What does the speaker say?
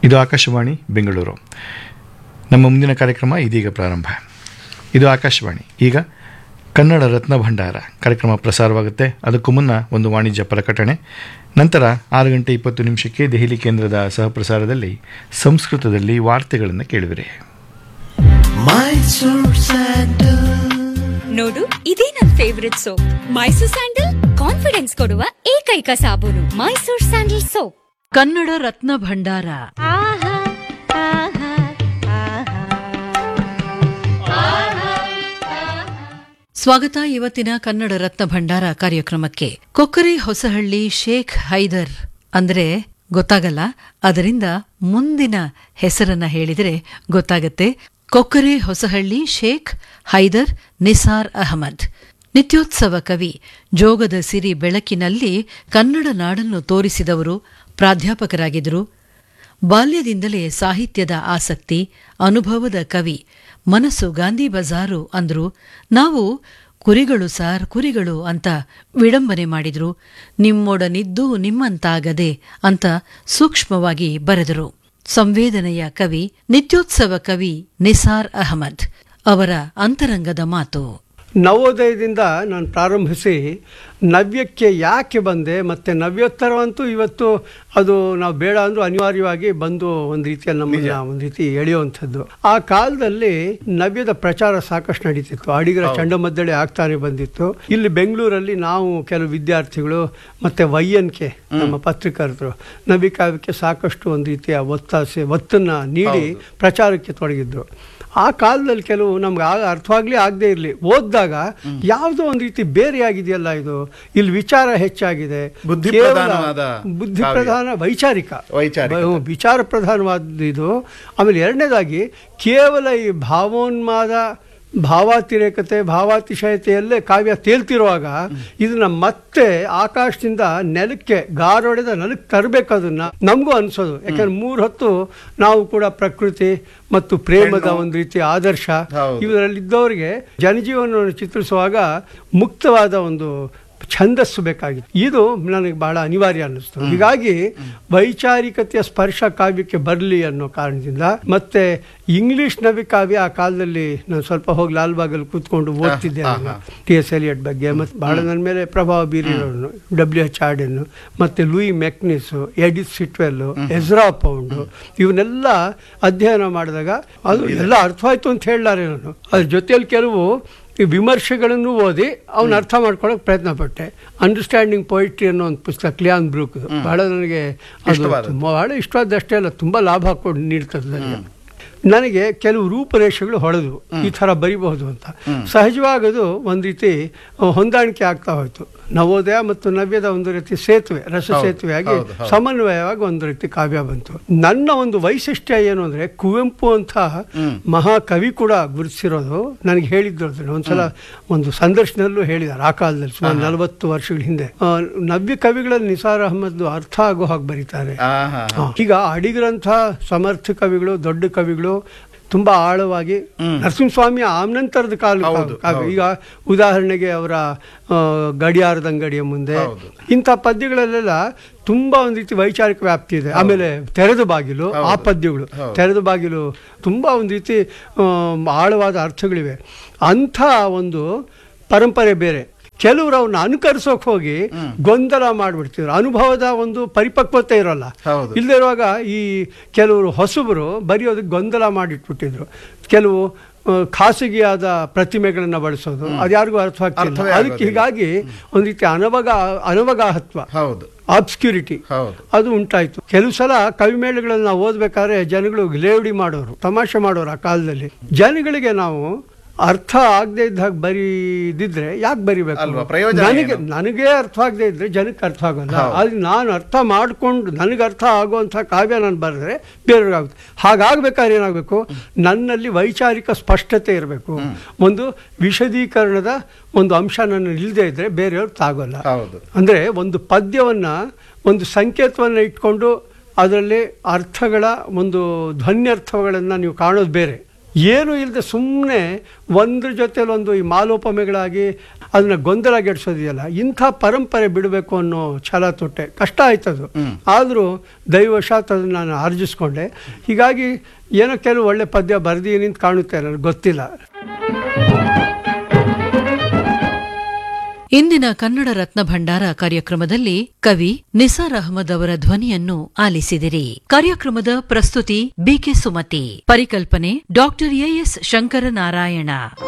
ಇದು ಆಕಾಶವಾಣಿ ಬೆಂಗಳೂರು ನಮ್ಮ ಮುಂದಿನ ಕಾರ್ಯಕ್ರಮ ಇದೀಗ ಪ್ರಾರಂಭ ಇದು ಆಕಾಶವಾಣಿ ಈಗ ಕನ್ನಡ ರತ್ನ ಭಂಡಾರ ಕಾರ್ಯಕ್ರಮ ಪ್ರಸಾರವಾಗುತ್ತೆ ಅದಕ್ಕೂ ಮುನ್ನ ಒಂದು ವಾಣಿಜ್ಯ ಪ್ರಕಟಣೆ ನಂತರ ಆರು ಗಂಟೆ ಇಪ್ಪತ್ತು ನಿಮಿಷಕ್ಕೆ ದೆಹಲಿ ಕೇಂದ್ರದ ಸಹಪ್ರಸಾರದಲ್ಲಿ ಸಂಸ್ಕೃತದಲ್ಲಿ ವಾರ್ತೆಗಳನ್ನು ಕೇಳುವಿರಿ ನೋಡು ಇದೇ ನನ್ favourite soap Mysore sandal confidence ಕೊಡುವ ಏಕೈಕ ಸಾಬೂನು ಮೈಸೂರ್ ಸ್ಯಾಂಡಲ್ ಸೋಪ್ ಕನ್ನಡ ರತ್ನ ಭಂಡಾರ ಸ್ವಾಗತ ಇವತ್ತಿನ ಕನ್ನಡ ರತ್ನ ಭಂಡಾರ ಕಾರ್ಯಕ್ರಮಕ್ಕೆ ಕೊಕ್ಕರೆ ಹೊಸಹಳ್ಳಿ ಶೇಖ್ ಹೈದರ್ ಅಂದ್ರೆ ಗೊತ್ತಾಗಲ್ಲ ಅದರಿಂದ ಮುಂದಿನ ಹೆಸರನ್ನ ಹೇಳಿದರೆ ಗೊತ್ತಾಗತ್ತೆ ಕೊಕ್ಕರೆ ಹೊಸಹಳ್ಳಿ ಶೇಖ್ ಹೈದರ್ ನಿಸಾರ್ ಅಹಮದ್ ನಿತ್ಯೋತ್ಸವ ಕವಿ ಜೋಗದ ಸಿರಿ ಬೆಳಕಿನಲ್ಲಿ ಕನ್ನಡ ನಾಡನ್ನು ತೋರಿಸಿದವರು ಪ್ರಾಧ್ಯಾಪಕರಾಗಿದ್ದರು ಬಾಲ್ಯದಿಂದಲೇ ಸಾಹಿತ್ಯದ ಆಸಕ್ತಿ ಅನುಭವದ ಕವಿ ಮನಸ್ಸು ಗಾಂಧಿ ಬಜಾರು ಅಂದ್ರು ನಾವು ಕುರಿಗಳು ಸಾರ್ ಕುರಿಗಳು ಅಂತ ವಿಡಂಬನೆ ಮಾಡಿದ್ರು ನಿಮ್ಮೊಡನಿದ್ದು ನಿಮ್ಮಂತಾಗದೆ ಅಂತ ಸೂಕ್ಷ್ಮವಾಗಿ ಬರೆದರು ಸಂವೇದನೆಯ ಕವಿ ನಿತ್ಯೋತ್ಸವ ಕವಿ ನಿಸಾರ್ ಅಹಮದ್ ಅವರ ಅಂತರಂಗದ ಮಾತು ನವೋದಯದಿಂದ ನಾನು ಪ್ರಾರಂಭಿಸಿ ನವ್ಯಕ್ಕೆ ಯಾಕೆ ಬಂದೆ ಮತ್ತು ನವ್ಯೋತ್ತರವಂತೂ ಇವತ್ತು ಅದು ನಾವು ಬೇಡ ಅಂದರೂ ಅನಿವಾರ್ಯವಾಗಿ ಬಂದು ಒಂದು ರೀತಿಯಲ್ಲಿ ನಮ್ಮನ್ನ ಒಂದು ರೀತಿ ಎಳೆಯುವಂಥದ್ದು ಆ ಕಾಲದಲ್ಲಿ ನವ್ಯದ ಪ್ರಚಾರ ಸಾಕಷ್ಟು ನಡೀತಿತ್ತು ಅಡಿಗರ ಚಂಡಮದ್ದಳೆ ಆಗ್ತಾನೆ ಬಂದಿತ್ತು ಇಲ್ಲಿ ಬೆಂಗಳೂರಲ್ಲಿ ನಾವು ಕೆಲವು ವಿದ್ಯಾರ್ಥಿಗಳು ಮತ್ತು ವೈಯನ್ಕೆ ನಮ್ಮ ಪತ್ರಿಕರ್ತರು ನವಿಕಾವ್ಯಕ್ಕೆ ಸಾಕಷ್ಟು ಒಂದು ರೀತಿಯ ಒತ್ತಾಸೆ ಒತ್ತನ್ನು ನೀಡಿ ಪ್ರಚಾರಕ್ಕೆ ತೊಡಗಿದ್ರು ಆ ಕಾಲದಲ್ಲಿ ಕೆಲವು ನಮ್ಗೆ ಆಗ ಅರ್ಥವಾಗ್ಲಿ ಆಗದೆ ಇರಲಿ ಓದಿದಾಗ ಯಾವುದೋ ಒಂದು ರೀತಿ ಬೇರೆಯಾಗಿದೆಯಲ್ಲ ಇದು ಇಲ್ಲಿ ವಿಚಾರ ಹೆಚ್ಚಾಗಿದೆ ಬುದ್ಧಿ ಕೇವಲ ಪ್ರಧಾನವಾದ ಬುದ್ಧಿ ಕಾವ್ಯ. ಪ್ರಧಾನ ವೈಚಾರಿಕ ವೈಚಾರಿಕ. ಬ- ವಿಚಾರ ಪ್ರಧಾನವಾದ ಇದು ಆಮೇಲೆ ಎರಡನೇದಾಗಿ ಕೇವಲ ಈ ಭಾವೋನ್ಮಾದ ಭಾವಾತಿರೇಕತೆ ಭಾವಾತಿಶಯತೆಯಲ್ಲೇ ಕಾವ್ಯ ತೇಲ್ತಿರುವಾಗ ಇದನ್ನ ಮತ್ತೆ ಆಕಾಶದಿಂದ ನೆಲಕ್ಕೆ ಗಾರೊಡೆದ ನೆಲಕ್ಕೆ ತರಬೇಕು ಅದನ್ನ ನಮಗೂ ಅನ್ಸೋದು ಯಾಕಂದ್ರೆ ಮೂರು ಹೊತ್ತು ನಾವು ಕೂಡ ಪ್ರಕೃತಿ ಮತ್ತು ಪ್ರೇಮದ ಹೆಣ್ಣು. ಒಂದು ರೀತಿಯ ಆದರ್ಶ ಹೌದು. ಇವರಲ್ಲಿದ್ದವರಿಗೆ ಜನಜೀವನವನ್ನು ಚಿತ್ರಿಸುವಾಗ ಮುಕ್ತವಾದ ಒಂದು ಛಂದಸ್ಸು ಬೇಕಾಗಿತ್ತು ಇದು ನನಗೆ ಬಹಳ ಅನಿವಾರ್ಯ ಅನ್ನಿಸ್ತು ಹೀಗಾಗಿ ವೈಚಾರಿಕತೆಯ ಸ್ಪರ್ಶ ಕಾವ್ಯಕ್ಕೆ ಬರಲಿ ಅನ್ನೋ ಕಾರಣದಿಂದ ಮತ್ತೆ ಇಂಗ್ಲಿಷ್ ನವಿ ಕಾವ್ಯ ಆ ಕಾಲದಲ್ಲಿ ನಾನು ಸ್ವಲ್ಪ ಹೋಗಿ ಲಾಲ್ಬಾಗಲ್ಲಿ ಕೂತ್ಕೊಂಡು ಓದ್ತಿದ್ದೆ ಟಿ ಎಸ್ ಎಲಿಯಟ್ ಬಗ್ಗೆ ಮತ್ತು ಬಹಳ ನನ್ನ ಮೇಲೆ ಪ್ರಭಾವ ಬೀರಿರೋನು ಡಬ್ಲ್ಯೂ ಎಚ್ ಆರ್ಡೆನ್ನು ಮತ್ತು Louis MacNeice Edith Sitwell Ezra Pound ಇವನ್ನೆಲ್ಲ ಅಧ್ಯಯನ ಮಾಡಿದಾಗ ಅದು ಎಲ್ಲ ಅರ್ಥವಾಯ್ತು ಅಂತ ಹೇಳಲಾರೆ ನಾನು ಅದ್ರ ಜೊತೆಯಲ್ಲಿ ಕೆಲವು ಈ ವಿಮರ್ಶೆಗಳನ್ನು ಓದಿ ಅವನ್ನ ಅರ್ಥ ಮಾಡ್ಕೊಳ್ಳೋಕೆ ಪ್ರಯತ್ನ ಪಟ್ಟೆ ಅಂಡರ್ಸ್ಟ್ಯಾಂಡಿಂಗ್ ಪೊಯಿಟ್ರಿ ಅನ್ನೋ ಒಂದು ಪುಸ್ತಕ ಕ್ಲಿಯಾನ್ ಬ್ರೂಕ್ ಬಹಳ ನನಗೆ ಅದು ಇಷ್ಟವಾದದ್ದು. ತುಂಬ ಬಹಳ ಇಷ್ಟವಾದಷ್ಟೇ ಅಲ್ಲ ತುಂಬ ಲಾಭ ಕೊಟ್ಟು ನೀಡ್ತದೆ ನನಗೆ ನನಗೆ ಕೆಲವು ರೂಪರೇಷೆಗಳು ಹೊಳೆದು ಈ ಥರ ಬರಿಬಹುದು ಅಂತ ಸಹಜವಾಗಿ ಅದು ಒಂದು ರೀತಿ ಆ, ಹೊಂದಾಣಿಕೆ ಆಗ್ತಾ ಹೋಯ್ತು ನವೋದಯ ಮತ್ತು ನವ್ಯದ ಒಂದು ರೀತಿ ಸೇತುವೆ ರಸ ಸೇತುವೆಯಾಗಿ ಹೌದು, ಹೌದು. ಸಮನ್ವಯವಾಗಿ ಒಂದು ರೀತಿ ಕಾವ್ಯ ಬಂತು ನನ್ನ ಒಂದು ವೈಶಿಷ್ಟ್ಯ ಏನು ಅಂದ್ರೆ ಕುವೆಂಪು ಅಂತ ಮಹಾಕವಿ ಕೂಡ ಗುರುತಿಸಿರೋದು ನನಗೆ ಹೇಳಿದ್ರು ಅದನ್ನ ಒಂದ್ಸಲ ಒಂದು ಸಂದರ್ಶನದಲ್ಲೂ ಹೇಳಿದ್ದಾರೆ ಆ ಕಾಲದಲ್ಲಿ ಸುಮಾರು ನಲವತ್ತು ವರ್ಷಗಳ ಹಿಂದೆ ಆ, ನವ್ಯ ಕವಿಗಳಲ್ಲಿ ನಿಸಾರ್ ಅಹಮದ್ ಅರ್ಥ ಆಗೋ ಹಾಗೆ ಬರೀತಾರೆ ಆಹಾ. ಹಾ. ಈಗ ಅಡಿಗರಂಥ ಸಮರ್ಥ ಕವಿಗಳು ದೊಡ್ಡ ಕವಿಗಳು ತುಂಬಾ ಆಳವಾಗಿ ನರಸಿಂಹಸ್ವಾಮಿ ಆಮ್ನಂತರದ ಕಾಲ ಹೌದು, ಕಾವ್ಯ. ಹೌದು. ಈಗ ಉದಾಹರಣೆಗೆ ಅವರ ಆ, ಗಡಿಯಾರದ ಅಂಗಡಿಯ ಮುಂದೆ ಹೌದು. ಇಂಥ ಪದ್ಯಗಳಲ್ಲೆಲ್ಲ ತುಂಬಾ ಒಂದು ರೀತಿ ವೈಚಾರಿಕ ವ್ಯಾಪ್ತಿ ಇದೆ ಆಮೇಲೆ ತೆರೆದ ಬಾಗಿಲು ಆ ಹೌದು. ಪದ್ಯಗಳು ಹೌದು. ತೆರೆದ ಬಾಗಿಲು ತುಂಬಾ ಒಂದು ರೀತಿ ಆಮ್, ಆಳವಾದ ಅರ್ಥಗಳಿವೆ ಅಂಥ ಒಂದು ಪರಂಪರೆ ಬೇರೆ ಕೆಲವರು ಅವನ್ನ ಅನುಕರಿಸೋಕೆ ಹೋಗಿ ಗೊಂದಲ ಮಾಡಿಬಿಡ್ತಿದ್ರು ಅನುಭವದ ಒಂದು ಪರಿಪಕ್ವತೆ ಇರೋಲ್ಲ ಹೌದು. ಇಲ್ಲದೆ ಇರುವಾಗ ಈ ಕೆಲವರು ಹೊಸಬರು ಬರೆಯೋದಕ್ಕೆ ಗೊಂದಲ ಮಾಡಿಟ್ಬಿಟ್ಟಿದ್ರು ಕೆಲವು ಆ, ಖಾಸಗಿಯಾದ ಪ್ರತಿಮೆಗಳನ್ನು ಬಳಸೋದು ಅದ್ಯಾರಿಗೂ ಅರ್ಥವಾಗ್ತಿಲ್ಲ ಅರ್ಥವೇ ಅದಕ್ಕೆ ಆಗೋದಿಲ್ಲ. ಹೀಗಾಗಿ ಒಂದು ರೀತಿ ಅನವಗ ಅನವಗಾಹತ್ವ ಹೌದು ಆಬ್ಸ್ಕ್ಯೂರಿಟಿ ಹೌದು ಅದು ಉಂಟಾಯ್ತು ಕೆಲವು ಸಲ ಕವಿಮೇಳಗಳನ್ನ ನಾವು ಓದ್ಬೇಕಾದ್ರೆ ಜನಗಳು ಲೇವಡಿ ಮಾಡೋರು ತಮಾಷೆ ಮಾಡೋರು ಆ ಕಾಲದಲ್ಲಿ ಜನಗಳಿಗೆ ನಾವು ಅರ್ಥ ಆಗದೆ ಇದ್ದಾಗ ಬರೀದಿದ್ರೆ ಯಾಕೆ ಬರಿಬೇಕು ಅಲ್ವಾ? ಪ್ರಯೋಜನ ನನಗೆ ಏನು? ನನಗೆ ಅರ್ಥ ಆಗದೆ ಇದ್ರೆ ಜನಕ್ಕೆ ಅರ್ಥ ಆಗೋಲ್ಲ ಹೌದು. ಆದ್ರೆ ನಾನು ಅರ್ಥ ಮಾಡ್ಕೊಂಡು ನನಗೆ ಅರ್ಥ ಆಗುವಂಥ ಕಾವ್ಯ ನಾನು ಬರೆದ್ರೆ ಬೇರೆಯವ್ರಿಗಾಗುತ್ತೆ ಹಾಗಾಗ್ಬೇಕಾದ್ರೆ ಏನಾಗಬೇಕು ನನ್ನಲ್ಲಿ ವೈಚಾರಿಕ ಸ್ಪಷ್ಟತೆ ಇರಬೇಕು ಒಂದು ವಿಶದೀಕರಣದ ಒಂದು ಅಂಶ ನನ್ನ ಇಲ್ಲದೆ ಇದ್ರೆ ಬೇರೆಯವ್ರಿಗೆ ತಾಗೋಲ್ಲ ಹೌದು ಅಂದರೆ ಒಂದು ಪದ್ಯವನ್ನು ಒಂದು ಸಂಕೇತವನ್ನು ಇಟ್ಕೊಂಡು ಅದರಲ್ಲಿ ಅರ್ಥಗಳ ಒಂದು ಧ್ವನ್ಯರ್ಥಗಳನ್ನು ನೀವು ಕಾಣೋದು ಬೇರೆ ಏನು ಇಲ್ಲದೆ ಸುಮ್ಮನೆ ಒಂದ್ರ ಜೊತೆಲಿ ಒಂದು ಈ ಮಾಲೋಪಮೆಗಳಾಗಿ ಅದನ್ನ ಗೊಂದಲಗೆಡ್ಸೋದಿದೆಯಲ್ಲ ಇಂಥ ಪರಂಪರೆ ಬಿಡಬೇಕು ಅನ್ನೋ ಛಲ ತೊಟ್ಟೆ ಕಷ್ಟ ಆಯ್ತದು ಆದರೂ ದೈವಶಾತ್ ಅದನ್ನು ನಾನು ಆರ್ಜಿಸ್ಕೊಂಡೆ ಹೀಗಾಗಿ ಏನೋ ಕೆಲವು ಒಳ್ಳೆ ಪದ್ಯ ಬರ್ದೀನಿ ಅಂತ ಕಾಣುತ್ತೆ ನನಗೆ ಗೊತ್ತಿಲ್ಲ ಇಂದಿನ ಕನ್ನಡ ರತ್ನ ಭಂಡಾರ ಕಾರ್ಯಕ್ರಮದಲ್ಲಿ ಕವಿ ನಿಸಾರ್ ಅಹಮದ್ ಅವರ ಧ್ವನಿಯನ್ನು ಆಲಿಸಿದಿರಿ ಕಾರ್ಯಕ್ರಮದ ಪ್ರಸ್ತುತಿ ಬಿಕೆ ಸುಮತಿ ಪರಿಕಲ್ಪನೆ ಡಾಕ್ಟರ್ ಎಎಸ್ ಶಂಕರನಾರಾಯಣ